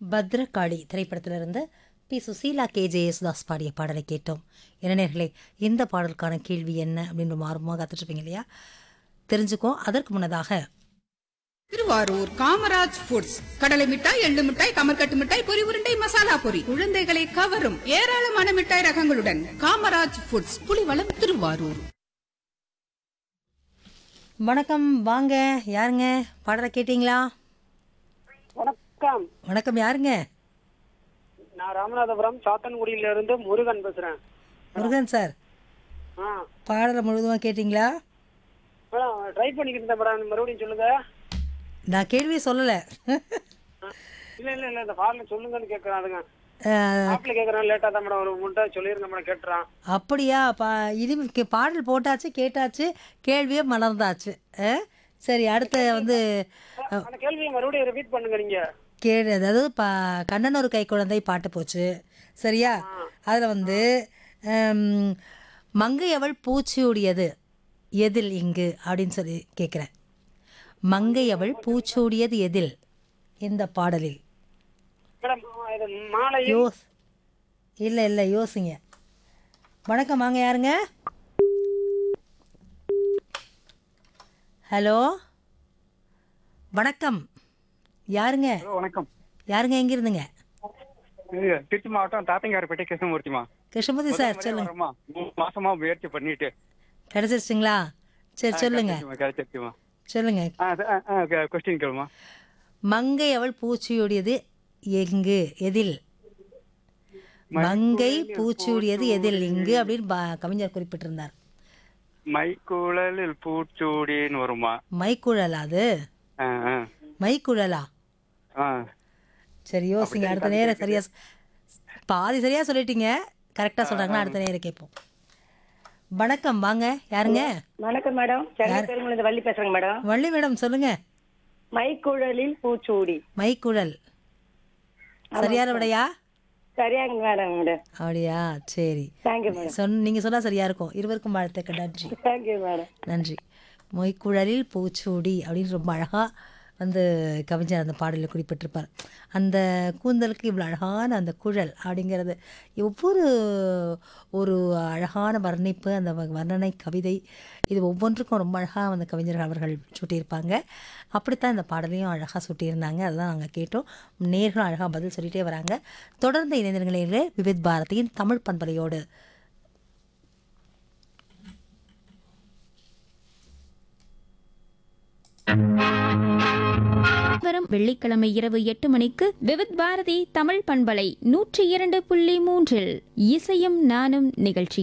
பத்ரகாளி திரைப்படத்திலிருந்து P Susheela K J Yesudas பாடிய பாடலை கேட்டோம் என்ன நேர்களே இந்த பாடலுக்கான கேள்வி என்ன அப்படின்னு ஆர்வமாக காத்துட்ருப்பீங்க இல்லையா தெரிஞ்சுக்கோ அதற்கு முன்னதாக திருவாரூர் காமராஜ் ஃபுட்ஸ் கடலை மிட்டாய் எள்ளு மிட்டாய் கமர்கட்டு மிட்டாய் பொரி உருண்டை மசாலா பொரி குழந்தைகளை கவரும் ஏராளமான மிட்டாய் ரகங்களுடன் காமராஜ் ஃபுட்ஸ் புலிவளம் திருவாரூர் வணக்கம் வாங்க யாருங்க பாடலை கேட்டிங்களா வணக்கம் வணக்கம் யாருங்க நான் ராமநாதபுரம் சாத்தன்குடியில இருந்து முருகன் பேசுறேன் முருகன் சார் ஆ பாடலை முழுவதுமாக கேட்டிங்களா மேடம் ட்ரை பண்ணிக்கிட்டு இருந்தேன் மேடம் மறுபடியும் சொல்லுங்க நான் கேள்வியே சொல்லலை ஆ, இல்ல இல்ல இல்ல இந்த ஃபார்ம்ல சொல்லுங்கன்னு கேட்கறேன் அதுங்க ஆப்ல கேட்கறேன் லேட்டா தான் மேடம் ஒரு முட்டை சொல்லிருங்க மேடம் கேட்டுறான் அப்படியா பா இனிமே கே- பாடல் போட்டாச்சு கேட்டாச்சு கேள்வியே மலர்ந்தாச்சு ஆ? சரி அடுத்து வந்து அந்த கேள்வியை மறுபடியும் ரிப்பீட் பண்ணுங்க நீங்க கேடு அதாவது பா கண்ணன் ஒரு கை குழந்தை பாட்டு போச்சு சரியா அதில் வந்து ஹம், மங்கையவள் பூச்சியுடையது எதில் இங்கு அப்படின்னு சொல்லி கேட்குறேன் மங்கையவள் பூச்சூடியது எதில் இந்த பாடலில் மேடம் இது மாலை யோஸ் இல்லை இல்லை யோசிங்க வணக்கம் வாங்க யாருங்க ஹலோ வணக்கம் யாருங்க வணக்கம் யாருங்க எங்க இருந்துங்க இது திருச்சி மாவட்டம் தாத்தங்காரப்பேட்டை கிருஷ்ணமூர்த்திமா கிருஷ்ணமூர்த்தி சார் சொல்லுங்க வரமா மூணு மாசமா முயற்சி பண்ணிட்டு கிடைச்சிருச்சுங்களா சரி சொல்லுங்க கிடைச்சிருச்சுமா சொல்லுங்க கொஸ்டின் கேளுமா மங்கை அவள் பூச்சியுடையது எங்கு எதில் மங்கை பூச்சியுடையது எதில் இங்கு அப்படின்னு பா- கவிஞர் குறிப்பிட்டிருந்தார் மைக்குழலில் பூச்சூடின்னு வருமா மைக்குழலா அது ஆ, ஆ. மைக்குழலா ஆ. சரி யோசிங்க அடுத்த நேரம் சரியா சொ- பாதி சரியா சொல்லிட்டீங்க கரெக்டா சொல்றாங்கன்னா அடுத்த நேரம் கேட்போம் வணக்கம் வாங்க யாருங்க வணக்கம் மேடம் சென்னை பெருங்குளத்து வள்ளி பேசுறேங்க மேடம் வள்ளி மேடம் சொல்லுங்க மைக்குழலில் பூச்சூடி மைக்குழல் சரியான விடையா சரியாங்க மேடம் மேடம் அப்படியா சரி தேங்க்யூ மேடம் சொன் நீங்க சொன்னா சரியா இருக்கும் இருவருக்கும் வாழ்த்துக்கள் நன்றி தேங்க்யூ மேடம் நன்றி மொய்க்குழலில் பூச்சூடி அப்படின்னு ரொம்ப அழகா வந்து கவிஞர் அந்த பாடலில் குறிப்பிட்டிருப்பார் அந்த கூந்தலுக்கு இவ்வளோ அழகான அந்த குழல் அப்படிங்கிறது ஒவ்வொரு ஒரு அழகான வர்ணிப்பு அந்த வ- வர்ணனை கவிதை இது ஒவ்வொன்றுக்கும் ரொம்ப அழகாக அந்த கவிஞர்கள் அவர்கள் சூட்டியிருப்பாங்க அப்படித்தான் இந்த பாடலையும் அழகாக சூட்டியிருந்தாங்க அதுதான் நாங்கள் கேட்டோம் நேர்களும் அழகாக பதில் சொல்லிட்டே வராங்க தொடர்ந்து இணைந்திருங்களே விவித் பாரதியின் தமிழ் பண்பலையோடு வரும் வெள்ளிக்கிழமை இரவு எட்டு மணிக்கு விவித் பாரதி தமிழ் பண்பலை நூற்றி இரண்டு புள்ளி மூன்றில் இசையும் நானும் நிகழ்ச்சி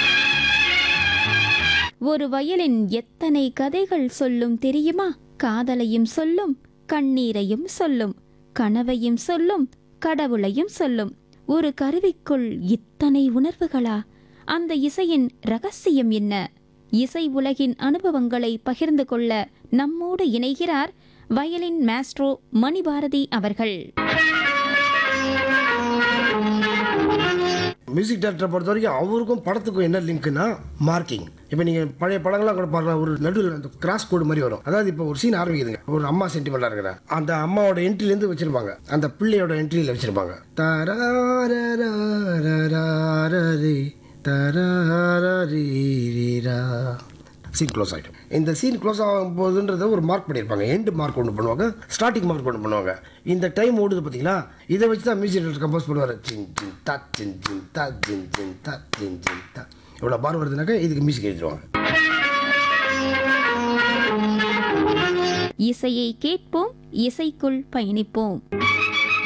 ஒரு வயலின் எத்தனை கதைகள் சொல்லும் தெரியுமா காதலையும் சொல்லும் கண்ணீரையும் சொல்லும் கனவையும் சொல்லும் கடவுளையும் சொல்லும் ஒரு கருவிக்குள் இத்தனை உணர்வுகளா அந்த இசையின் ரகசியம் என்ன இசை உலகின் அனுபவங்களை பகிர்ந்து கொள்ள நம்மோடு இணைகிறார் வயலின் மாஸ்ட்ரோ மணிபாரதி அவர்கள் மியூசிக் டேரக்டரை பொறுத்த வரைக்கும் அவருக்கும் படத்துக்கும் என்ன லிங்க்னா மார்க்கிங் இப்போ நீங்கள் பழைய படங்கள்லாம் கூட பார்க்கலாம் ஒரு நடுவில் அந்த கிராஸ் கோடு மாதிரி வரும் அதாவது இப்போ ஒரு சீன் ஆரம்பிக்குதுங்க ஒரு அம்மா சென்டிமெண்ட்டாக இருக்கிற அந்த அம்மாவோட என்ட்ரிலேருந்து வச்சிருப்பாங்க அந்த பிள்ளையோட என்ட்ரியில் வச்சிருப்பாங்க தராரராரராரரி, தராரரீரீரா. சீன் க்ளோஸ் ஆகிடும் இந்த சீன் க்ளோஸ் ஆகும் போதுன்றத ஒரு மார்க் பண்ணியிருப்பாங்க எண்டு மார்க் ஒன்று பண்ணுவாங்க ஸ்டார்டிங் மார்க் ஒன்று பண்ணுவாங்க இந்த டைம் ஓடுது பார்த்தீங்களா இதை வச்சு தான் மியூசிக் டைரக்டர் கம்போஸ் பண்ணுவார் சின் சின் தா சின் சின் தா சின் சின் தா சின் சின் தா இவ்வளோ பார் வருதுனாக்கா இதுக்கு மியூசிக் எழுதிடுவாங்க இசையை கேட்போம் இசைக்குள் பயணிப்போம்